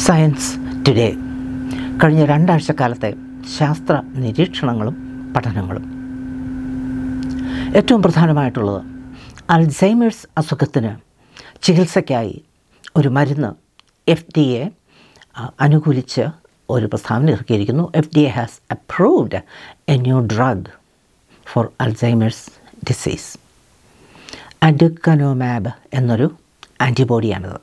science today കഴിഞ്ഞ രണ്ടാഴ്ചക്കാലത്തെ ശാസ്ത്ര നിരീക്ഷണങ്ങളും പഠനങ്ങളും ഏറ്റവും പ്രധാനമായിട്ടുള്ളത് അൽസൈമേഴ്സ് അസുഖത്തിന് ചികിത്സയ്ക്കായി ഒരു മരുന്ന് എഫ് ഡി എ അനുകൂലിച്ച് ഒരു പ്രസ്താവന ഇറക്കിയിരിക്കുന്നു F D A has approved a new drug for Alzheimer's disease aducanumab എന്നൊരു ആൻറ്റിബോഡിയാണിത്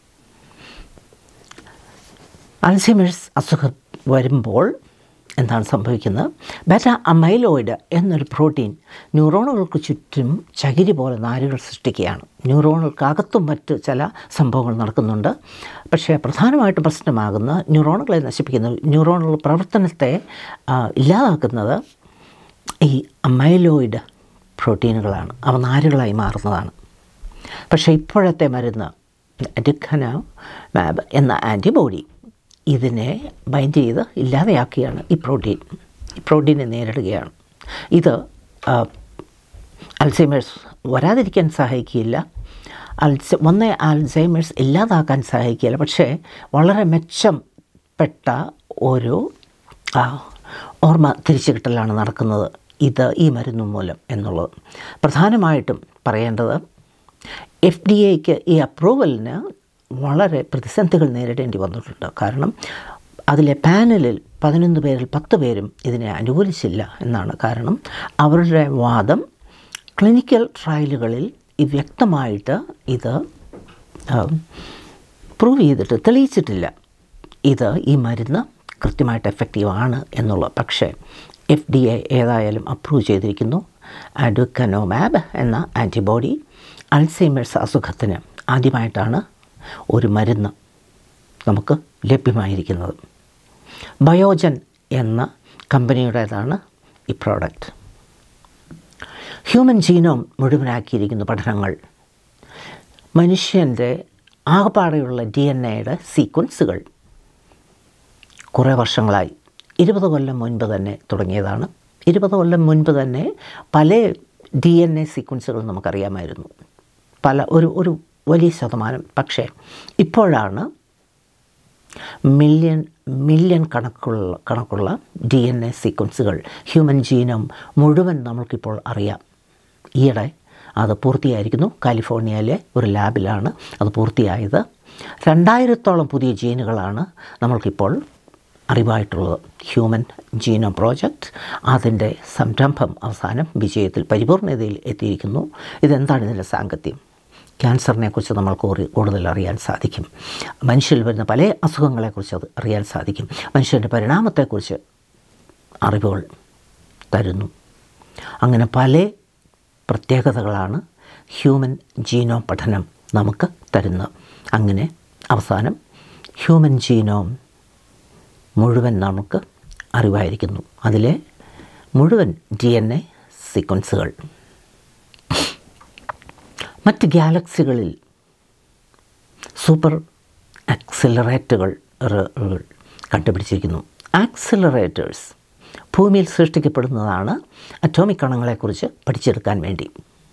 അൽസൈമേഴ്സ് അസുഖം വരുമ്പോൾ എന്താണ് സംഭവിക്കുന്നത് ബെറ്റ അമൈലോയിഡ് എന്നൊരു പ്രോട്ടീൻ ന്യൂറോണുകൾക്ക് ചുറ്റും ചകിരി പോലെ നാരുകൾ സൃഷ്ടിക്കുകയാണ് ന്യൂറോണുകൾക്കകത്തും മറ്റ് ചില സംഭവങ്ങൾ നടക്കുന്നുണ്ട് പക്ഷേ പ്രധാനമായിട്ട് പ്രശ്നമാകുന്ന ന്യൂറോണുകളെ നശിപ്പിക്കുന്ന ന്യൂറോണുകൾ പ്രവർത്തനത്തെ ആ, ഇല്ലാതാക്കുന്നത് ഈ അമൈലോയിഡ് പ്രോട്ടീനുകളാണ് അവ നാരുകളായി മാറുന്നതാണ് പക്ഷേ ഇപ്പോഴത്തെ മരുന്ന് ഡിഖന മാബ് എന്ന ആൻറ്റിബോഡി ഇതിനെ ബൈൻഡ് ചെയ്ത് ഇല്ലാതെയാക്കുകയാണ് ഈ പ്രോട്ടീൻ ഈ പ്രോട്ടീനെ നേരിടുകയാണ് ഇത് ആ, അൽസൈമേഴ്സ് വരാതിരിക്കാൻ സഹായിക്കില്ല അൽസ വന്ന അൽസൈമേഴ്സ് ഇല്ലാതാക്കാൻ സഹായിക്കില്ല പക്ഷേ വളരെ മെച്ചപ്പെട്ട ഒരു ആ, ഓർമ്മ തിരിച്ചു കിട്ടലാണ് നടക്കുന്നത് ഇത് ഈ മരുന്ന് മൂലം എന്നുള്ളത് പ്രധാനമായിട്ടും പറയേണ്ടത് എഫ് ഡി എക്ക് ഈ അപ്രൂവലിന് വളരെ പ്രതിസന്ധികൾ നേരിടേണ്ടി വന്നിട്ടുണ്ട് കാരണം അതിലെ പാനലിൽ പതിനൊന്ന് പേരിൽ പത്ത് പേരും ഇതിനെ അനുകൂലിച്ചില്ല എന്നാണ് കാരണം അവരുടെ വാദം ക്ലിനിക്കൽ ട്രയലുകളിൽ ഈ വ്യക്തമായിട്ട് ഇത് പ്രൂവ് ചെയ്തിട്ട് തെളിയിച്ചിട്ടില്ല ഇത് ഈ മരുന്ന് കൃത്യമായിട്ട് എഫക്റ്റീവ് ആണ് എന്നുള്ളത് പക്ഷേ എഫ് ഡി എ ഏതായാലും അപ്രൂവ് ചെയ്തിരിക്കുന്നു അഡുക്കനോമാബ് എന്ന ആൻറ്റിബോഡി അൾസൈമേഴ്സ് അസുഖത്തിന് ആദ്യമായിട്ടാണ് ഒരു മരുന്ന് നമുക്ക് ലഭ്യമായിരിക്കുന്നത് ബയോജൻ എന്ന കമ്പനിയുടേതാണ് ഈ പ്രോഡക്റ്റ് ഹ്യൂമൻ ജീനോം മുഴുവനാക്കിയിരിക്കുന്ന പഠനങ്ങൾ മനുഷ്യൻ്റെ ആകപ്പാടെയുള്ള ഡി എൻ എയുടെ സീക്വൻസുകൾ കുറേ വർഷങ്ങളായി ഇരുപത് കൊല്ലം മുൻപ് തന്നെ തുടങ്ങിയതാണ് ഇരുപത് കൊല്ലം മുൻപ് തന്നെ പല ഡി എൻ എ സീക്വൻസുകൾ നമുക്കറിയാമായിരുന്നു പല ഒരു ഒരു വലിയ ശതമാനം പക്ഷേ ഇപ്പോഴാണ് മില്യൺ മില്യൺ കണക്കുള്ള കണക്കുള്ള ഡി എൻ എ സീക്വൻസുകൾ ഹ്യൂമൻ ജീനം മുഴുവൻ നമ്മൾക്കിപ്പോൾ അറിയാം ഈയിടെ അത് പൂർത്തിയായിരിക്കുന്നു കാലിഫോർണിയയിലെ ഒരു ലാബിലാണ് അത് പൂർത്തിയായത് രണ്ടായിരത്തോളം പുതിയ ജീനുകളാണ് നമ്മൾക്കിപ്പോൾ അറിവായിട്ടുള്ളത് ഹ്യൂമൻ ജീനോം പ്രോജക്റ്റ് അതിൻ്റെ സംരംഭം അവസാനം വിജയത്തിൽ പരിപൂർണതയിൽ എത്തിയിരിക്കുന്നു ഇതെന്താണ് ഇതിൻ്റെ സാങ്കത്യം ക്യാൻസറിനെ കുറിച്ച് നമ്മൾക്ക് കുറി- കൂടുതൽ അറിയാൻ സാധിക്കും മനുഷ്യരിൽ വരുന്ന പല അസുഖങ്ങളെക്കുറിച്ച് അത് അറിയാൻ സാധിക്കും മനുഷ്യൻ്റെ പരിണാമത്തെക്കുറിച്ച് അറിവുകൾ തരുന്നു അങ്ങനെ പല പ്രത്യേകതകളാണ് ഹ്യൂമൻ ജീനോം പഠനം നമുക്ക് തരുന്നത് അങ്ങനെ അവസാനം ഹ്യൂമൻ ജീനോം മുഴുവൻ നമുക്ക് അറിവായിരിക്കുന്നു അതിലെ മുഴുവൻ ഡി എൻ എ സീക്വൻസുകൾ മറ്റ് ഗാലക്സികളിൽ സൂപ്പർ ആക്സിലറേറ്റുകൾ കണ്ടുപിടിച്ചിരിക്കുന്നു ആക്സിലറേറ്റേഴ്സ് ഭൂമിയിൽ സൃഷ്ടിക്കപ്പെടുന്നതാണ് അറ്റോമിക് കണങ്ങളെക്കുറിച്ച് പഠിച്ചെടുക്കാൻ വേണ്ടി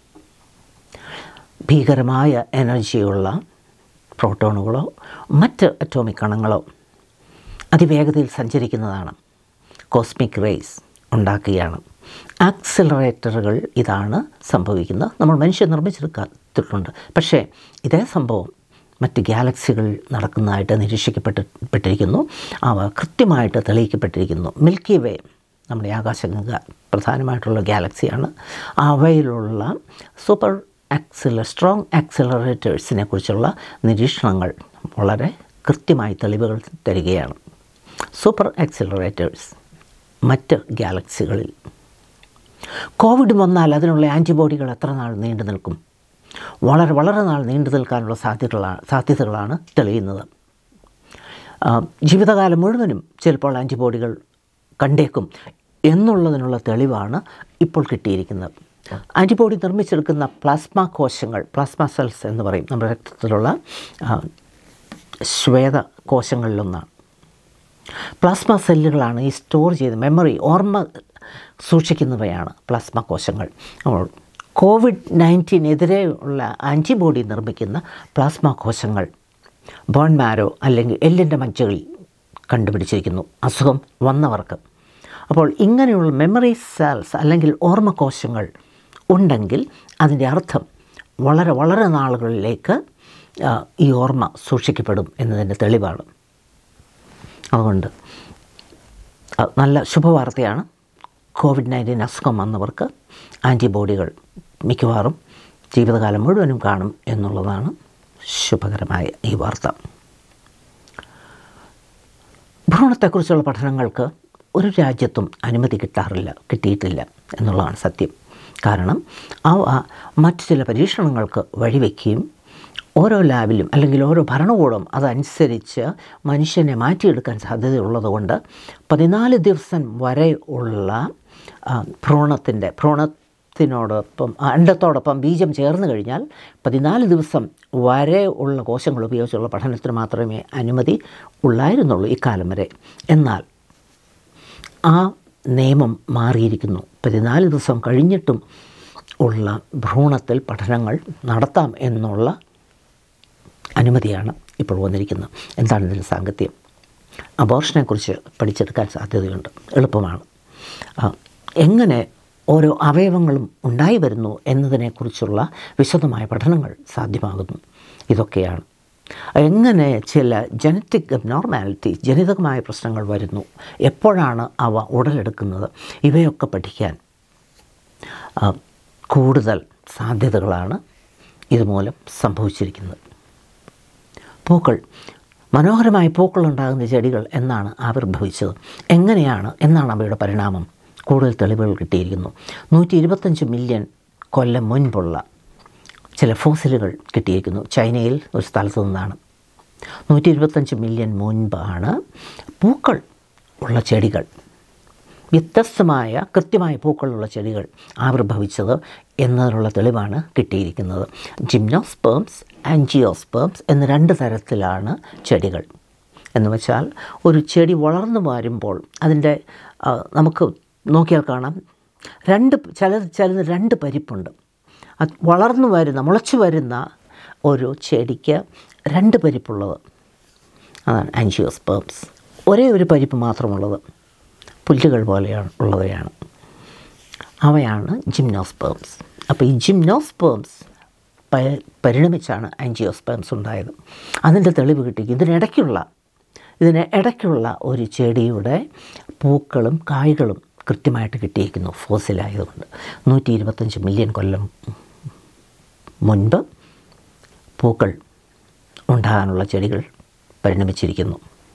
ഭീകരമായ എനർജിയുള്ള പ്രോട്ടോണുകളോ മറ്റ് അറ്റോമിക് കണങ്ങളോ അതിവേഗതയിൽ സഞ്ചരിക്കുന്നതാണ് കോസ്മിക് റേസ് ഉണ്ടാക്കുകയാണ് ആക്സിലറേറ്ററുകൾ ഇതാണ് സംഭവിക്കുന്നത് നമ്മൾ മനുഷ്യൻ നിർമ്മിച്ചെടുക്കാത്തിട്ടുണ്ട് പക്ഷേ ഇതേ സംഭവം മറ്റ് ഗാലക്സികളിൽ നടക്കുന്നതായിട്ട് നിരീക്ഷിക്കപ്പെട്ട് പെട്ടിരിക്കുന്നു അവ കൃത്യമായിട്ട് തെളിയിക്കപ്പെട്ടിരിക്കുന്നു മിൽക്കി വേ നമ്മുടെ ആകാശഗംഗ പ്രധാനമായിട്ടുള്ള ഗാലക്സിയാണ് അവയിലുള്ള സൂപ്പർ ആക്സില സ്ട്രോങ് ആക്സിലറേറ്റേഴ്സിനെ കുറിച്ചുള്ള നിരീക്ഷണങ്ങൾ വളരെ കൃത്യമായി തെളിവുകൾ തരികയാണ് സൂപ്പർ ആക്സിലറേറ്റേഴ്സ് മറ്റ് ഗാലക്സികളിൽ കോവിഡ് വന്നാൽ അതിനുള്ള ആൻറ്റിബോഡികൾ എത്ര നാൾ നീണ്ടു നിൽക്കും വളരെ വളരെ നാൾ നീണ്ടു നിൽക്കാനുള്ള സാധ്യതകളാണ് സാധ്യതകളാണ് തെളിയുന്നത് ആ, ജീവിതകാലം മുഴുവനും ചിലപ്പോൾ ആൻറ്റിബോഡികൾ കണ്ടേക്കും എന്നുള്ളതിനുള്ള തെളിവാണ് ഇപ്പോൾ കിട്ടിയിരിക്കുന്നത് ആൻറ്റിബോഡി നിർമ്മിച്ചെടുക്കുന്ന പ്ലാസ്മ കോശങ്ങൾ പ്ലാസ്മ സെൽസ് എന്ന് പറയും നമ്മുടെ രക്തത്തിലുള്ള ആ, ശ്വേത കോശങ്ങളിലൊന്നാണ് പ്ലാസ്മ സെല്ലുകളാണ് ഈ സ്റ്റോർ ചെയ്ത് മെമ്മറി ഓർമ്മ സൂക്ഷിക്കുന്നവയാണ് പ്ലാസ്മ കോശങ്ങൾ അപ്പോൾ കോവിഡ് നയൻറ്റീനെതിരെ ഉള്ള ആൻറ്റിബോഡി നിർമ്മിക്കുന്ന പ്ലാസ്മ കോശങ്ങൾ ബോൺ മാരോ അല്ലെങ്കിൽ എല്ലിൻ്റെ മജ്ജകളിൽ കണ്ടുപിടിച്ചിരിക്കുന്നു അസുഖം വന്നവർക്ക് അപ്പോൾ ഇങ്ങനെയുള്ള മെമ്മറി സെൽസ് അല്ലെങ്കിൽ ഓർമ്മകോശങ്ങൾ ഉണ്ടെങ്കിൽ അതിൻ്റെ അർത്ഥം വളരെ വളരെ നാളുകളിലേക്ക് ആ, ഈ ഓർമ്മ സൂക്ഷിക്കപ്പെടും എന്നതിൻ്റെ തെളിവാണ് അതുകൊണ്ട് ആ, നല്ല ശുഭവാർത്തയാണ് കോവിഡ് നയൻറ്റീൻ അസുഖം വന്നവർക്ക് ആൻറ്റിബോഡികൾ മിക്കവാറും ജീവിതകാലം മുഴുവനും കാണും എന്നുള്ളതാണ് ശുഭകരമായ ഈ വാർത്ത ഭ്രൂണത്തെക്കുറിച്ചുള്ള പഠനങ്ങൾക്ക് ഒരു രാജ്യത്തും അനുമതി കിട്ടാറില്ല കിട്ടിയിട്ടില്ല എന്നുള്ളതാണ് സത്യം കാരണം അവ മറ്റു ചില പരീക്ഷണങ്ങൾക്ക് വഴിവെക്കുകയും ഓരോ ലാബിലും അല്ലെങ്കിൽ ഓരോ ഭരണകൂടം അതനുസരിച്ച് മനുഷ്യനെ മാറ്റിയെടുക്കാൻ സാധ്യതയുള്ളതുകൊണ്ട് പതിനാല് ദിവസം വരെ ഉള്ള ആ, ഭ്രൂണത്തിൻ്റെ ഭ്രൂണത്തിനോടൊപ്പം ആ, അണ്ടത്തോടൊപ്പം ബീജം ചേർന്ന് കഴിഞ്ഞാൽ പതിനാല് ദിവസം വരെ ഉള്ള കോശങ്ങൾ ഉപയോഗിച്ചുള്ള പഠനത്തിന് മാത്രമേ അനുമതി ഉള്ളായിരുന്നുള്ളൂ ഇക്കാലം വരെ എന്നാൽ ആ നിയമം മാറിയിരിക്കുന്നു പതിനാല് ദിവസം കഴിഞ്ഞിട്ടും ഉള്ള ഭ്രൂണത്തിൽ പഠനങ്ങൾ നടത്താം എന്നുള്ള അനുമതിയാണ് ഇപ്പോൾ വന്നിരിക്കുന്നത് എന്താണ് ഇതിൻ്റെ സാങ്കത്യം അബോർഷനെക്കുറിച്ച് പഠിച്ചെടുക്കാൻ സാധ്യതയുണ്ട് എളുപ്പമാണ് ആ, എങ്ങനെ ഓരോ അവയവങ്ങളും ഉണ്ടായി വരുന്നു എന്നതിനെക്കുറിച്ചുള്ള വിശദമായ പഠനങ്ങൾ സാധ്യമാകുന്നു ഇതൊക്കെയാണ് എങ്ങനെ ചില ജനറ്റിക് അബ്നോർമാലിറ്റി ജനിതകമായ പ്രശ്നങ്ങൾ വരുന്നു എപ്പോഴാണ് അവ ഉടലെടുക്കുന്നത് ഇവയൊക്കെ പഠിക്കാൻ ആ, കൂടുതൽ സാധ്യതകളാണ് ഇതുമൂലം സംഭവിച്ചിരിക്കുന്നത് പൂക്കൾ മനോഹരമായ പൂക്കൾ ഉണ്ടാകുന്ന ചെടികൾ എന്നാണ് ആവിർഭവിച്ചത് എങ്ങനെയാണ് എന്നാണ് അവയുടെ പരിണാമം കൂടുതൽ തെളിവുകൾ കിട്ടിയിരിക്കുന്നു നൂറ്റി ഇരുപത്തഞ്ച് മില്യൺ കൊല്ലം മുൻപുള്ള ചില ഫോസിലുകൾ കിട്ടിയിരിക്കുന്നു ചൈനയിൽ ഒരു സ്ഥലത്തു നിന്നാണ് നൂറ്റി ഇരുപത്തഞ്ച് മില്യൺ മുൻപാണ് പൂക്കൾ ഉള്ള ചെടികൾ വ്യത്യസ്തമായ കൃത്യമായ പൂക്കളുള്ള ചെടികൾ ആവിർഭവിച്ചത് എന്നതിനുള്ള തെളിവാണ് കിട്ടിയിരിക്കുന്നത് ജിംനോസ്പേംസ് ആൻജിയോസ്പേംസ് എന്ന രണ്ട് തരത്തിലാണ് ചെടികൾ എന്ന് വെച്ചാൽ ഒരു ചെടി വളർന്നു വരുമ്പോൾ അതിൻ്റെ ആ, നമുക്ക് നോക്കിയാൽ കാണാം രണ്ട് ചില ചിലത് രണ്ട് പരിപ്പുണ്ട് അത് വളർന്നു വരുന്ന മുളച്ചു വരുന്ന ഒരു ചെടിക്ക് രണ്ട് പരിപ്പുള്ളത് അതാണ് ആൻജിയോസ്പേംസ് ഒരേ ഒരു പരിപ്പ് മാത്രമുള്ളത് പുല്ലുകൾ പോലെയാണ് ഉള്ളവയാണ് അവയാണ് ജിംനോസ്പേംസ് അപ്പോൾ ഈ ജിംനോസ്പേംസ് പ- പരിണമിച്ചാണ് ആൻജിയോസ്പേംസ് ഉണ്ടായത് അതിൻ്റെ തെളിവ് കിട്ടി ഇതിനിടയ്ക്കുള്ള ഇതിന് ഇടയ്ക്കുള്ള ഒരു ചെടിയുടെ പൂക്കളും കായ്കളും കൃത്യമായിട്ട് കിട്ടിയിരിക്കുന്നു ഫോസിലായതുകൊണ്ട് നൂറ്റി ഇരുപത്തഞ്ച് മില്യൺ കൊല്ലം മുൻപ് പൂക്കൾ ഉണ്ടാകാനുള്ള ചെടികൾ പരിണമിച്ചിരിക്കുന്നു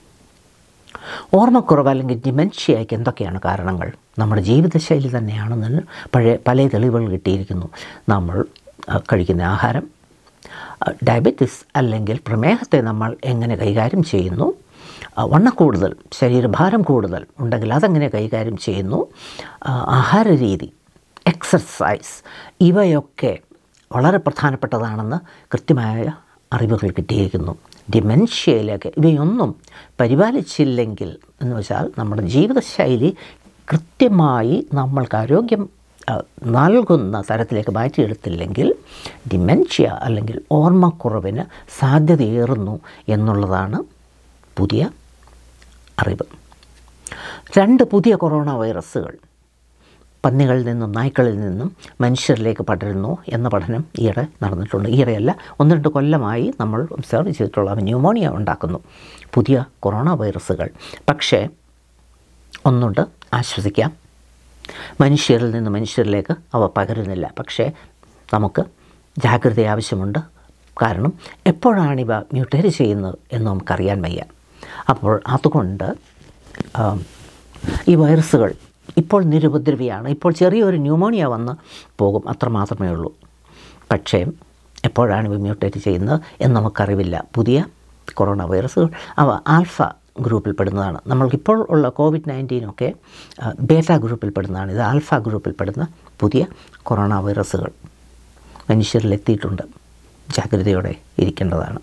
ഓർമ്മക്കുറവ് അല്ലെങ്കിൽ ഡിമെൻഷ്യയ്ക്ക് എന്തൊക്കെയാണ് കാരണങ്ങൾ നമ്മുടെ ജീവിതശൈലി തന്നെയാണെന്ന് പഴയ പല തെളിവുകൾ കിട്ടിയിരിക്കുന്നു നമ്മൾ ആ, കഴിക്കുന്ന ആഹാരം ആ, ഡയബറ്റിസ് അല്ലെങ്കിൽ പ്രമേഹത്തെ നമ്മൾ എങ്ങനെ കൈകാര്യം ചെയ്യുന്നു ആ, വണ്ണക്കൂടുതൽ ശരീരഭാരം കൂടുതൽ ഉണ്ടെങ്കിൽ അതെങ്ങനെ കൈകാര്യം ചെയ്യുന്നു ആ, ആഹാര രീതി എക്സർസൈസ് ഇവയൊക്കെ വളരെ പ്രധാനപ്പെട്ടതാണെന്ന് കൃത്യമായ അറിവുകൾ കിട്ടിയിരിക്കുന്നു ഡിമെൻഷ്യയിലേക്ക് ഇവയൊന്നും പരിപാലിച്ചില്ലെങ്കിൽ എന്ന് വെച്ചാൽ നമ്മുടെ ജീവിതശൈലി കൃത്യമായി നമ്മൾക്ക് ആരോഗ്യം ആ, നൽകുന്ന തരത്തിലേക്ക് മാറ്റിയെടുത്തില്ലെങ്കിൽ ഡിമെൻഷ്യ അല്ലെങ്കിൽ ഓർമ്മക്കുറവിന് സാധ്യതയേറുന്നു എന്നുള്ളതാണ് പുതിയ അറിവ് രണ്ട് പുതിയ കൊറോണ വൈറസുകൾ പന്നികളിൽ നിന്നും നായ്ക്കളിൽ നിന്നും മനുഷ്യരിലേക്ക് പടരുന്നു എന്ന പഠനം ഈയിടെ നടന്നിട്ടുണ്ട് ഈയിടെയല്ല ഒന്ന് രണ്ട് കൊല്ലമായി നമ്മൾ ഒബ്സർവ് ചെയ്തിട്ടുള്ള അവ ന്യൂമോണിയ ഉണ്ടാക്കുന്നു പുതിയ കൊറോണ വൈറസുകൾ പക്ഷേ ഒന്നുണ്ട് ആശ്വസിക്കാം മനുഷ്യരിൽ നിന്ന് മനുഷ്യരിലേക്ക് അവ പകരുന്നില്ല പക്ഷേ നമുക്ക് ജാഗ്രത ആവശ്യമുണ്ട് കാരണം എപ്പോഴാണിവ മ്യൂട്ടേറ്റ് ചെയ്യുന്നത് എന്ന് നമുക്കറിയാൻ വയ്യ അപ്പോൾ അതുകൊണ്ട് ആം, ഈ വൈറസുകൾ ഇപ്പോൾ നിരുപദ്രവിയാണ് ഇപ്പോൾ ചെറിയൊരു ന്യൂമോണിയ വന്ന് പോകും അത്ര മാത്രമേ ഉള്ളൂ പക്ഷേ എപ്പോഴാണ് ഇവ മ്യൂട്ടേറ്റ് ചെയ്യുന്നത് എന്ന് നമുക്കറിവില്ല പുതിയ കൊറോണ വൈറസുകൾ അവ ആൽഫ ഗ്രൂപ്പിൽപ്പെടുന്നതാണ് നമ്മൾക്കിപ്പോൾ ഉള്ള കോവിഡ് നയൻറ്റീനൊക്കെ ബേറ്റ ഗ്രൂപ്പിൽപ്പെടുന്നതാണ് ഇത് ആൽഫ ഗ്രൂപ്പിൽപ്പെടുന്ന പുതിയ കൊറോണ വൈറസുകൾ മനുഷ്യരിലെത്തിയിട്ടുണ്ട് ജാഗ്രതയോടെ ഇരിക്കേണ്ടതാണ്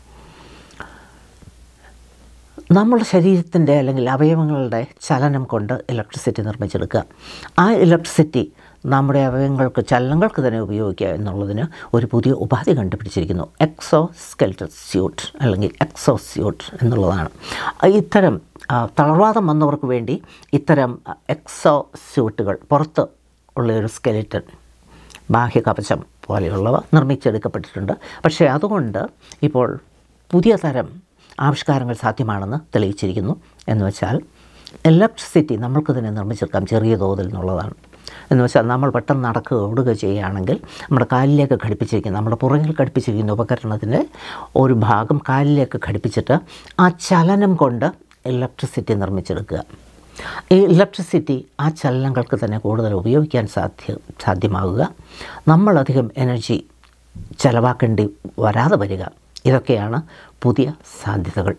നമ്മുടെ ശരീരത്തിൻ്റെ അല്ലെങ്കിൽ അവയവങ്ങളുടെ ചലനം കൊണ്ട് ഇലക്ട്രിസിറ്റി നിർമ്മിച്ചെടുക്കുക ആ ഇലക്ട്രിസിറ്റി നമ്മുടെ അവയവങ്ങൾക്ക് ചലനങ്ങൾക്ക് തന്നെ ഉപയോഗിക്കുക എന്നുള്ളതിന് ഒരു പുതിയ ഉപാധി കണ്ടുപിടിച്ചിരിക്കുന്നു എക്സോ സ്കെൽറ്റൽ സ്യൂട്ട് അല്ലെങ്കിൽ എക്സോ സ്യൂട്ട് എന്നുള്ളതാണ് ഇത്തരം ആ, തളർവാദം വന്നവർക്ക് വേണ്ടി ഇത്തരം എക്സോ സ്യൂട്ടുകൾ പുറത്ത് ഉള്ള ഒരു സ്കെലിറ്റൻ ബാഹ്യകവചം പോലെയുള്ളവ നിർമ്മിച്ചെടുക്കപ്പെട്ടിട്ടുണ്ട് പക്ഷേ അതുകൊണ്ട് ഇപ്പോൾ പുതിയ തരം ആവിഷ്കാരങ്ങൾ സാധ്യമാണെന്ന് തെളിയിച്ചിരിക്കുന്നു എന്ന് വെച്ചാൽ ഇലക്ട്രിസിറ്റി നമ്മൾക്ക് തന്നെ നിർമ്മിച്ചെടുക്കാം ചെറിയ തോതിൽ എന്നുള്ളതാണ് എന്ന് വെച്ചാൽ നമ്മൾ പെട്ടെന്ന് നടക്കുക ഓടുക ചെയ്യുകയാണെങ്കിൽ നമ്മുടെ കാലിലേക്ക് ഘടിപ്പിച്ചിരിക്കുന്ന നമ്മുടെ പുറകിൽ ഘടിപ്പിച്ചിരിക്കുന്ന ഉപകരണത്തിൻ്റെ ഒരു ഭാഗം കാലിലേക്ക് ഘടിപ്പിച്ചിട്ട് ആ ചലനം കൊണ്ട് ഇലക്ട്രിസിറ്റി നിർമ്മിച്ചെടുക്കുക ഈ ഇലക്ട്രിസിറ്റി ആ ചലനങ്ങൾക്ക് തന്നെ കൂടുതൽ ഉപയോഗിക്കാൻ സാധ്യ സാധ്യമാകുക നമ്മളധികം എനർജി ചെലവാക്കേണ്ടി വരാതെ വരിക ഇതൊക്കെയാണ് പുതിയ സാധ്യതകൾ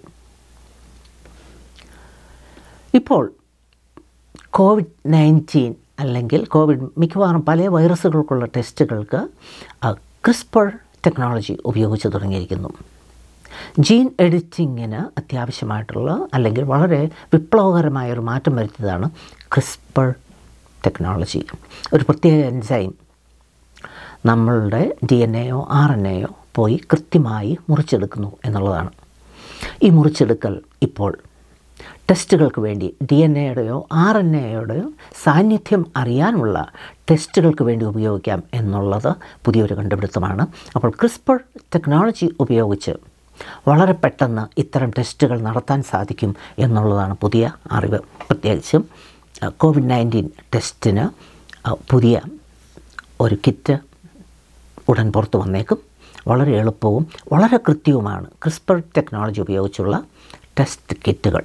ഇപ്പോൾ കോവിഡ് നയൻറ്റീൻ അല്ലെങ്കിൽ കോവിഡ് മിക്കവാറും പല വൈറസുകൾക്കുള്ള ടെസ്റ്റുകൾക്ക് ക്രിസ്പർ ടെക്നോളജി ഉപയോഗിച്ച് തുടങ്ങിയിരിക്കുന്നു ജീൻ എഡിറ്റിങ്ങിന് അത്യാവശ്യമായിട്ടുള്ള അല്ലെങ്കിൽ വളരെ വിപ്ലവകരമായ ഒരു മാറ്റം വരുത്തിയതാണ് ക്രിസ്പർ ടെക്നോളജി ഒരു പ്രത്യേക എൻസൈം നമ്മളുടെ ഡി എൻ എയോ ആർ എൻ എയോ പോയി കൃത്യമായി മുറിച്ചെടുക്കുന്നു എന്നുള്ളതാണ് ഈ മുറിച്ചെടുക്കൽ ഇപ്പോൾ ടെസ്റ്റുകൾക്ക് വേണ്ടി ഡി എൻ എയുടെയോ ആർ എൻ എയുടെയോ സാന്നിധ്യം അറിയാനുള്ള ടെസ്റ്റുകൾക്ക് വേണ്ടി ഉപയോഗിക്കാം എന്നുള്ളത് പുതിയൊരു കണ്ടുപിടുത്തമാണ് അപ്പോൾ ക്രിസ്പർ ടെക്നോളജി ഉപയോഗിച്ച് വളരെ പെട്ടെന്ന് ഇത്തരം ടെസ്റ്റുകൾ നടത്താൻ സാധിക്കും എന്നുള്ളതാണ് പുതിയ അറിവ് പ്രത്യേകിച്ചും കോവിഡ് നയൻറ്റീൻ ടെസ്റ്റിന് അഹ്, പുതിയ ഒരു കിറ്റ് ഉടൻ പുറത്തു വന്നേക്കും വളരെ എളുപ്പവും വളരെ കൃത്യവുമാണ് ക്രിസ്പർ ടെക്നോളജി ഉപയോഗിച്ചുള്ള ടെസ്റ്റ് കിറ്റുകൾ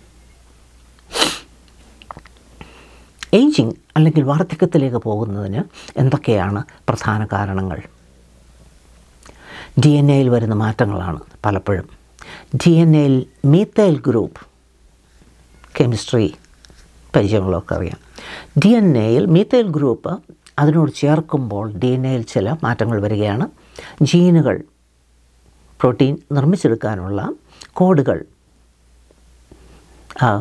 ഏജിങ് അല്ലെങ്കിൽ വാർദ്ധക്യത്തിലേക്ക് പോകുന്നതിന് എന്തൊക്കെയാണ് പ്രധാന കാരണങ്ങൾ ഡി എൻ എയിൽ വരുന്ന മാറ്റങ്ങളാണ് പലപ്പോഴും ഡി എൻ എയിൽ മീത്തൈൽ ഗ്രൂപ്പ് കെമിസ്ട്രി പരിചയമുള്ളവർക്ക് അറിയാം ഡി എൻ എയിൽ മീത്തൈൽ ഗ്രൂപ്പ് അതിനോട് ചേർക്കുമ്പോൾ ഡി എൻ എയിൽ ചില മാറ്റങ്ങൾ വരികയാണ് ജീനുകൾ പ്രോട്ടീൻ നിർമ്മിച്ചെടുക്കാനുള്ള കോഡുകൾ ആ,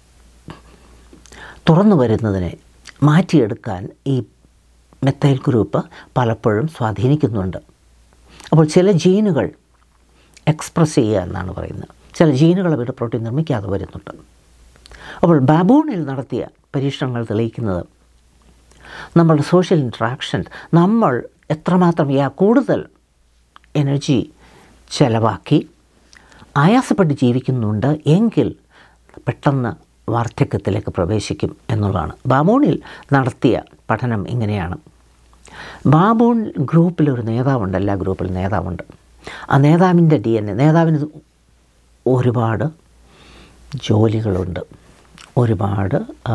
തുറന്നു വരുന്നതിനെ മാറ്റിയെടുക്കാൻ ഈ മെത്തൈൽ ഗ്രൂപ്പ് പലപ്പോഴും സ്വാധീനിക്കുന്നുണ്ട് അപ്പോൾ ചില ജീനുകൾ എക്സ്പ്രസ് ചെയ്യുക എന്നാണ് പറയുന്നത് ചില ജീനുകൾ അവരുടെ പ്രോട്ടീൻ നിർമ്മിക്കാതെ വരുന്നുണ്ട് അപ്പോൾ ബാബൂണിൽ നടത്തിയ പരീക്ഷണങ്ങൾ തെളിയിക്കുന്നത് നമ്മളുടെ സോഷ്യൽ ഇൻട്രാക്ഷൻ നമ്മൾ എത്രമാത്രം യാ കൂടുതൽ എനർജി ചെലവാക്കി ആയാസപ്പെട്ട് ജീവിക്കുന്നുണ്ട് എങ്കിൽ പെട്ടെന്ന് വാർദ്ധക്യത്തിലേക്ക് പ്രവേശിക്കും എന്നുള്ളതാണ് ബാബൂണിൽ നടത്തിയ പഠനം ഇങ്ങനെയാണ് ബാബൂൺ ഗ്രൂപ്പിലൊരു നേതാവുണ്ട് എല്ലാ ഗ്രൂപ്പിലും നേതാവുണ്ട് ആ നേതാവിൻ്റെ ഡി എൻ എ നേതാവിന് ഒരുപാട് ജോലികളുണ്ട് ഒരുപാട് ആ,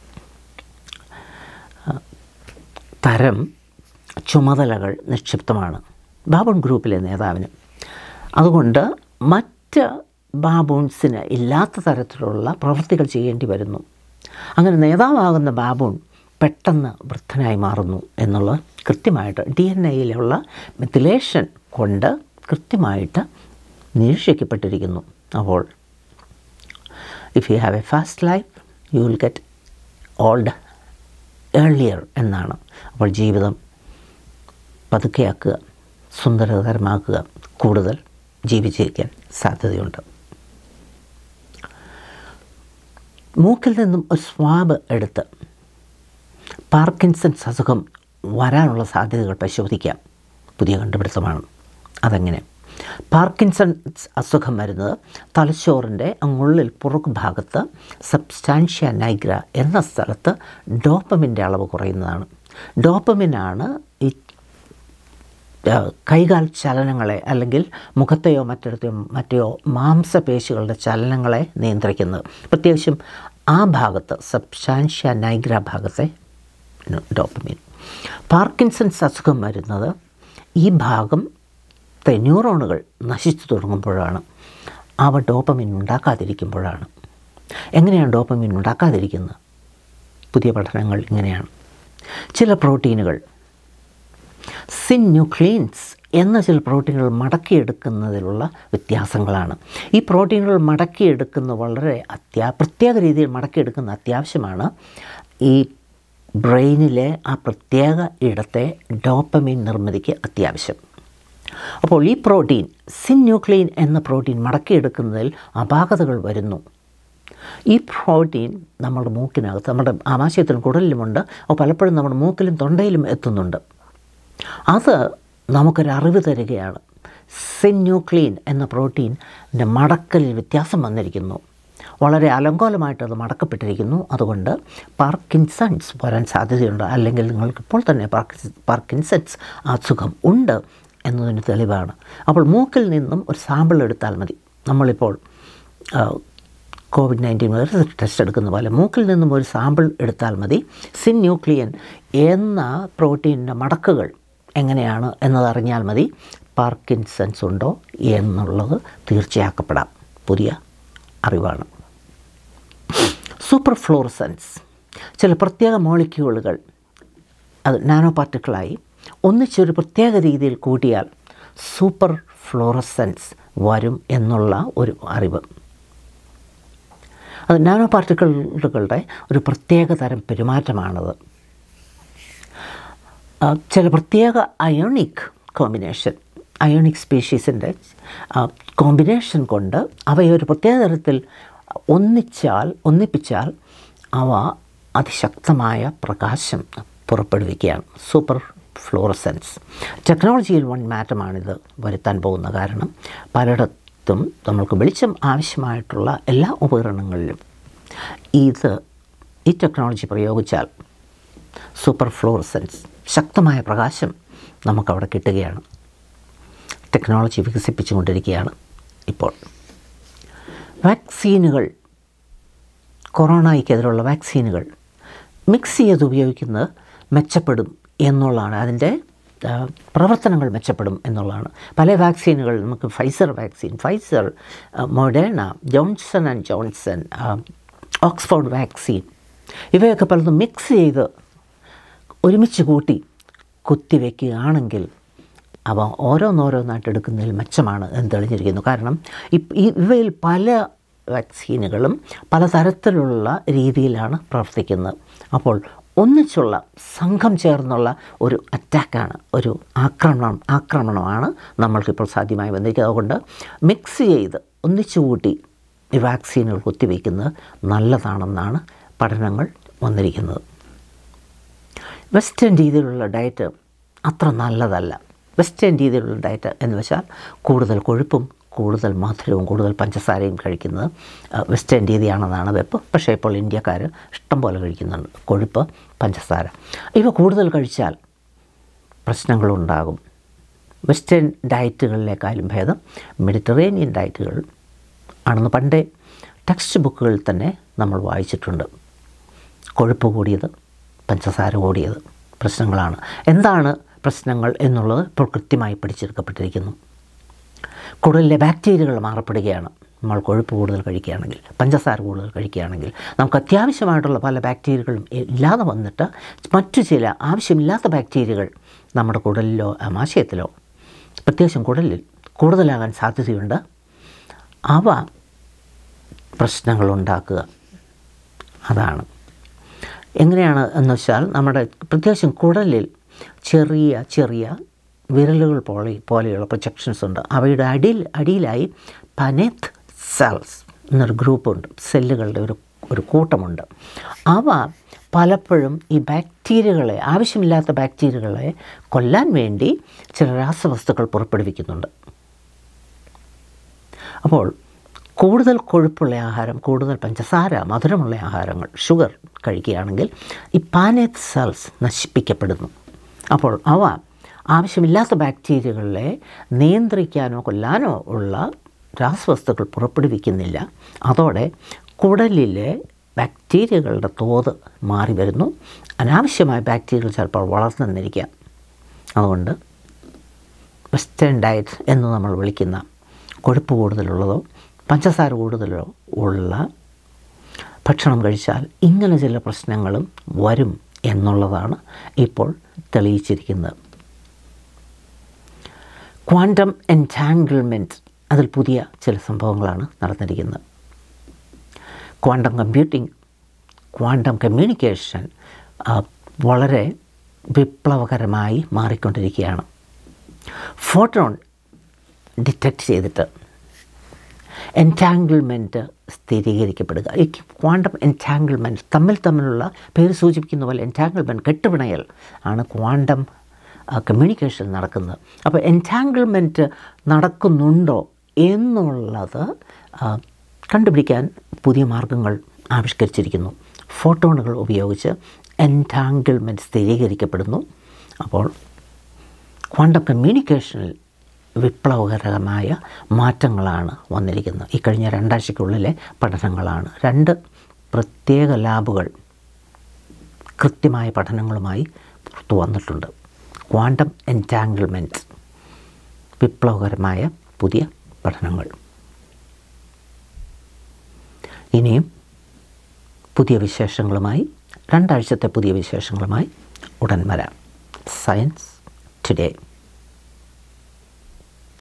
ആ, തരം ചുമതലകൾ നിക്ഷിപ്തമാണ് ബാബൂൺ ഗ്രൂപ്പിലെ നേതാവിന് അതുകൊണ്ട് മറ്റ് ബാബൂൺസിന് ഇല്ലാത്ത തരത്തിലുള്ള പ്രവൃത്തികൾ ചെയ്യേണ്ടി വരുന്നു അങ്ങനെ നേതാവാകുന്ന ബാബൂൺ പെട്ടെന്ന് വൃദ്ധനായി മാറുന്നു എന്നുള്ള കൃത്യമായിട്ട് ഡി എൻ എയിലുള്ള മെത്തിലേഷൻ കൊണ്ട് കൃത്യമായിട്ട് നിരീക്ഷിക്കപ്പെട്ടിരിക്കുന്നു അപ്പോൾ if you have a fast life you will get old earlier എന്നാണ് അപ്പോൾ ജീവിതം പതുക്കെയാക്കുക സുന്ദരതരമാക്കുക കൂടുതൽ ജീവിച്ചിരിക്കാൻ സാധ്യതയുണ്ട് മൂക്കിൽ നിന്നും ഒരു സ്വാബ് എടുത്ത് പാർക്കിൻസൺസ് അസുഖം വരാനുള്ള സാധ്യതകൾ പരിശോധിക്കാം പുതിയ കണ്ടുപിടുത്തമാണ് അതെങ്ങനെ പാർക്കിൻസൺസ് അസുഖം വരുന്നത് തലച്ചോറിൻ്റെ അങ്ങുള്ളിൽ പുറകു ഭാഗത്ത് സബ്സ്റ്റാൻഷ്യ നൈഗ്ര എന്ന സ്ഥലത്ത് ഡോപ്പമിൻ്റെ അളവ് കുറയുന്നതാണ് ഡോപ്പമിനാണ് ഈ ആ, കൈകാൽ ചലനങ്ങളെ അല്ലെങ്കിൽ മുഖത്തെയോ മറ്റിടത്തെയോ മറ്റോ മാംസപേശികളുടെ ചലനങ്ങളെ നിയന്ത്രിക്കുന്നത് പ്രത്യേകിച്ചും ആ ഭാഗത്ത് സബ്സ്റ്റാൻഷ്യ നൈഗ്ര ഭാഗത്തെ ഡോപ്പമിൻ പാർക്കിൻസൺസ് അസുഖം വരുന്നത് ഈ ഭാഗം ന്യൂറോണുകൾ നശിച്ചു തുടങ്ങുമ്പോഴാണ് അവ ഡോപ്പമിൻ ഉണ്ടാക്കാതിരിക്കുമ്പോഴാണ് എങ്ങനെയാണ് ഡോപ്പമിൻ ഉണ്ടാക്കാതിരിക്കുന്നത് പുതിയ പഠനങ്ങൾ ഇങ്ങനെയാണ് ചില പ്രോട്ടീനുകൾ സിന്യൂക്ലീൻസ് എന്ന ചില പ്രോട്ടീനുകൾ മടക്കിയെടുക്കുന്നതിലുള്ള വ്യത്യാസങ്ങളാണ് ഈ പ്രോട്ടീനുകൾ മടക്കിയെടുക്കുന്ന വളരെ അത്യാ പ്രത്യേക രീതിയിൽ മടക്കിയെടുക്കുന്ന അത്യാവശ്യമാണ് ഈ ബ്രെയിനിലെ ആ പ്രത്യേക ഇടത്തെ ഡോപ്പമീൻ നിർമ്മിതിക്ക് അത്യാവശ്യം അപ്പോൾ ഈ പ്രോട്ടീൻ സിന്യൂക്ലീൻ എന്ന പ്രോട്ടീൻ മടക്കിയെടുക്കുന്നതിൽ അപാകതകൾ വരുന്നു ഈ പ്രോട്ടീൻ നമ്മുടെ മൂക്കിനകത്ത് നമ്മുടെ ആമാശയത്തിലും കുടലിലുമുണ്ട് അപ്പോൾ പലപ്പോഴും നമ്മുടെ മൂക്കിലും തൊണ്ടയിലും എത്തുന്നുണ്ട് അത് നമുക്കൊരു അറിവ് തരികയാണ് സിന്യൂക്ലീൻ എന്ന പ്രോട്ടീൻ്റെ മടക്കലിൽ വ്യത്യാസം വന്നിരിക്കുന്നു വളരെ അലങ്കോലമായിട്ട് അത് മടക്കപ്പെട്ടിരിക്കുന്നു അതുകൊണ്ട് പാർക്കിൻസൺസ് വരാൻ സാധ്യതയുണ്ട് അല്ലെങ്കിൽ നിങ്ങൾക്ക് ഇപ്പോൾ തന്നെ പാർക്കിൻസ് പാർക്കിൻസൺസ് അസുഖം ഉണ്ട് എന്നതിന് തെളിവാണ് അപ്പോൾ മൂക്കിൽ നിന്നും ഒരു സാമ്പിൾ എടുത്താൽ മതി നമ്മളിപ്പോൾ ആ, കോവിഡ് നയൻറ്റീൻ വൈറസ് ടെസ്റ്റ് എടുക്കുന്ന പോലെ മൂക്കിൽ നിന്നും ഒരു സാമ്പിൾ എടുത്താൽ മതി സിന്യൂക്ലിയൻ എന്ന പ്രോട്ടീനിൻ്റെ മടക്കുകൾ എങ്ങനെയാണ് എന്നതറിഞ്ഞാൽ മതി പാർക്കിൻസൺസ് ഉണ്ടോ എന്നുള്ളത് തീർച്ചയാക്കപ്പെടാം പുതിയ അറിവാണ് സൂപ്പർ ഫ്ലോറസൻസ് ചില പ്രത്യേക മോളിക്യൂളുകൾ അത് നാനോ പാർട്ടിക്കിളായി ഒന്നിച്ചൊരു പ്രത്യേക രീതിയിൽ കൂട്ടിയാൽ സൂപ്പർ ഫ്ലോറസൻസ് വരും എന്നുള്ള ഒരു അറിവ് അത് നാനോ പാർട്ടിക്കിളുകളുടെ ഒരു പ്രത്യേക തരം പെരുമാറ്റമാണത് ആ, ചില പ്രത്യേക അയോണിക് കോമ്പിനേഷൻ അയോണിക് സ്പീഷീസിൻ്റെ കോമ്പിനേഷൻ കൊണ്ട് അവയെ ഒരു പ്രത്യേക തരത്തിൽ ഒന്നിച്ചാൽ ഒന്നിപ്പിച്ചാൽ അവ അതിശക്തമായ പ്രകാശം പുറപ്പെടുവിക്കുകയാണ് സൂപ്പർ ഫ്ലോറസൻസ് ടെക്നോളജിയിൽ വൺ മാറ്റമാണിത് വരുത്താൻ പോകുന്ന കാരണം പലയിടത്തും നമ്മൾക്ക് വെളിച്ചം ആവശ്യമായിട്ടുള്ള എല്ലാ ഉപകരണങ്ങളിലും ഇത് ഈ ടെക്നോളജി പ്രയോഗിച്ചാൽ സൂപ്പർ ഫ്ലോറസൻസ് ശക്തമായ പ്രകാശം നമുക്കവിടെ കിട്ടുകയാണ് ടെക്നോളജി വികസിപ്പിച്ചുകൊണ്ടിരിക്കുകയാണ് ഇപ്പോൾ വാക്സിനുകൾ കൊറോണയ്ക്കെതിരെയുള്ള വാക്സിനുകൾ മിക്സ് ചെയ്ത് ഉപയോഗിക്കുന്നത് മെച്ചപ്പെടും എന്നുള്ളതാണ് അതിൻ്റെ ആ, പ്രവർത്തനങ്ങൾ മെച്ചപ്പെടും എന്നുള്ളതാണ് പല വാക്സിനുകൾ നമുക്ക് Pfizer vaccine Pfizer Moderna Johnson and Johnson ആ, ഓക്സ്ഫോർഡ് വാക്സിൻ ഇവയൊക്കെ പലതും മിക്സ് ചെയ്ത് ഒരുമിച്ച് കൂട്ടി കുത്തിവെക്കുകയാണെങ്കിൽ അവ ഓരോന്നോരോന്നായിട്ട് എടുക്കുന്നതിൽ മെച്ചമാണ് എന്ന് തെളിഞ്ഞിരിക്കുന്നു കാരണം ഇപ് ഈ ഇവയിൽ പല വാക്സിനുകളും പലതരത്തിലുള്ള രീതിയിലാണ് പ്രവർത്തിക്കുന്നത് അപ്പോൾ ഒന്നിച്ചുള്ള സംഘം ചേർന്നുള്ള ഒരു അറ്റാക്കാണ് ഒരു ആക്രമണം ആക്രമണമാണ് നമ്മൾക്കിപ്പോൾ സാധ്യമായി വന്നിരിക്കുന്നത് അതുകൊണ്ട് മിക്സ് ചെയ്ത് ഒന്നിച്ചു കൂട്ടി ഈ വാക്സിനുകൾ കുത്തിവയ്ക്കുന്നത് നല്ലതാണെന്നാണ് പഠനങ്ങൾ വന്നിരിക്കുന്നത് വെസ്റ്റേൺ രീതിയിലുള്ള ഡയറ്റ് അത്ര നല്ലതല്ല വെസ്റ്റേൺ രീതിയിലുള്ള ഡയറ്റ് എന്ന് വെച്ചാൽ കൂടുതൽ കൊഴുപ്പും കൂടുതൽ മധുരവും കൂടുതൽ പഞ്ചസാരയും കഴിക്കുന്നത് ആ, വെസ്റ്റേൺ രീതിയാണെന്നാണ് വെപ്പ് പക്ഷേ ഇപ്പോൾ ഇന്ത്യക്കാർ ഇഷ്ടം പോലെ കഴിക്കുന്നുണ്ട് കൊഴുപ്പ് പഞ്ചസാര ഇവ കൂടുതൽ കഴിച്ചാൽ പ്രശ്നങ്ങളുണ്ടാകും വെസ്റ്റേൺ ഡയറ്റുകളിലേക്കാളും ഭേദം മെഡിറ്ററേനിയൻ ഡയറ്റുകൾ ആണെന്ന് പണ്ടേ ടെക്സ്റ്റ് ബുക്കുകളിൽ തന്നെ നമ്മൾ വായിച്ചിട്ടുണ്ട് കൊഴുപ്പ് കൂടിയത് പഞ്ചസാര കൂടിയത് പ്രശ്നങ്ങളാണ് എന്താണ് പ്രശ്നങ്ങൾ എന്നുള്ളത് ഇപ്പോൾ കൃത്യമായി പഠിച്ചെടുക്കപ്പെട്ടിരിക്കുന്നു കുടലിലെ ബാക്ടീരിയകൾ മാറപ്പെടുകയാണ് നമ്മൾ കൊഴുപ്പ് കൂടുതൽ കഴിക്കുകയാണെങ്കിൽ പഞ്ചസാര കൂടുതൽ കഴിക്കുകയാണെങ്കിൽ നമുക്ക് അത്യാവശ്യമായിട്ടുള്ള പല ബാക്ടീരിയകളും ഇല്ലാതെ വന്നിട്ട് മറ്റു ചില ആവശ്യമില്ലാത്ത ബാക്ടീരിയകൾ നമ്മുടെ കുടലിലോ ആമാശയത്തിലോ പ്രത്യേകിച്ചും കുടലിൽ കൂടുതലാകാൻ സാധ്യതയുണ്ട് അവ പ്രശ്നങ്ങളുണ്ടാക്കുക അതാണ് എങ്ങനെയാണ് എന്ന് വെച്ചാൽ നമ്മുടെ പ്രത്യേകിച്ചും കുടലിൽ ചെറിയ ചെറിയ വിരലുകൾ പോലെ പോലെയുള്ള പ്രൊജക്ഷൻസ് ഉണ്ട് അവയുടെ അടിയിൽ അടിയിലായി പനെത്ത് സെൽസ് എന്നൊരു ഗ്രൂപ്പുണ്ട് സെല്ലുകളുടെ ഒരു ഒരു കൂട്ടമുണ്ട് അവ പലപ്പോഴും ഈ ബാക്ടീരിയകളെ ആവശ്യമില്ലാത്ത ബാക്ടീരിയകളെ കൊല്ലാൻ വേണ്ടി ചില രാസവസ്തുക്കൾ പുറപ്പെടുവിക്കുന്നുണ്ട് അപ്പോൾ കൂടുതൽ കൊഴുപ്പുള്ള ആഹാരം കൂടുതൽ പഞ്ചസാര മധുരമുള്ള ആഹാരങ്ങൾ ഷുഗർ കഴിക്കുകയാണെങ്കിൽ ഈ പാനേറ്റ് സെൽസ് നശിപ്പിക്കപ്പെടുന്നു അപ്പോൾ അവ ആവശ്യമില്ലാത്ത ബാക്ടീരിയകളെ നിയന്ത്രിക്കാനോ കൊല്ലാനോ ഉള്ള രാസവസ്തുക്കൾ പുറപ്പെടുവിക്കുന്നില്ല അതോടെ കുടലിലെ ബാക്ടീരിയകളുടെ തോത് മാറി വരുന്നു അനാവശ്യമായ ബാക്ടീരിയകൾ ചിലപ്പോൾ വളർന്നെന്നിരിക്കാം അതുകൊണ്ട് വെസ്റ്റേൺ ഡയറ്റ് എന്ന് നമ്മൾ വിളിക്കുന്ന കൊഴുപ്പ് കൂടുതലുള്ളതോ പഞ്ചസാര കൂടുതലോ ഉള്ള ഭക്ഷണം കഴിച്ചാൽ ഇങ്ങനെ ചില പ്രശ്നങ്ങളും വരും എന്നുള്ളതാണ് ഇപ്പോൾ തെളിയിച്ചിരിക്കുന്നത് ക്വാണ്ടം എൻറ്റാങ്കിൾമെൻറ്റ് അതിൽ പുതിയ ചില സംഭവങ്ങളാണ് നടന്നിരിക്കുന്നത് ക്വാണ്ടം കമ്പ്യൂട്ടിംഗ് ക്വാണ്ടം കമ്മ്യൂണിക്കേഷൻ വളരെ വിപ്ലവകരമായി മാറിക്കൊണ്ടിരിക്കുകയാണ് ഫോട്ടോൺ ഡിറ്റക്റ്റ് ചെയ്തിട്ട് എൻറ്റാങ്കിൾമെൻറ്റ് സ്ഥിരീകരിക്കപ്പെടുക ഈ ക്വാണ്ടം എൻറ്റാങ്കിൾമെൻറ്റ് തമ്മിൽ തമ്മിലുള്ള പേര് സൂചിപ്പിക്കുന്ന പോലെ എൻറ്റാങ്കിൾമെൻറ്റ് കെട്ടുപിണയൽ ആണ് ക്വാണ്ടം കമ്മ്യൂണിക്കേഷൻ നടക്കുന്നത് അപ്പോൾ എൻറ്റാങ്കിൾമെൻറ്റ് നടക്കുന്നുണ്ടോ എന്നുള്ളത് ആ, കണ്ടുപിടിക്കാൻ പുതിയ മാർഗങ്ങൾ ആവിഷ്കരിച്ചിരിക്കുന്നു ഫോട്ടോണുകൾ ഉപയോഗിച്ച് എൻറ്റാങ്കിൾമെൻറ്റ് സ്ഥിരീകരിക്കപ്പെടുന്നു അപ്പോൾ ക്വാണ്ടം കമ്മ്യൂണിക്കേഷനിൽ വിപ്ലവകരമായ മാറ്റങ്ങളാണ് വന്നിരിക്കുന്നത് ഈ കഴിഞ്ഞ രണ്ടാഴ്ചയ്ക്കുള്ളിലെ പഠനങ്ങളാണ് രണ്ട് പ്രത്യേക ലാബുകൾ കൃത്യമായ പഠനങ്ങളുമായി പുറത്തു വന്നിട്ടുണ്ട് ക്വാണ്ടം എൻറ്റാങ്കിൾമെൻറ്റ് വിപ്ലവകരമായ പുതിയ പഠനങ്ങൾ ഇനിയും പുതിയ വിശേഷങ്ങളുമായി രണ്ടാഴ്ചത്തെ പുതിയ വിശേഷങ്ങളുമായി ഉടൻ വരാം സയൻസ് ടുഡേ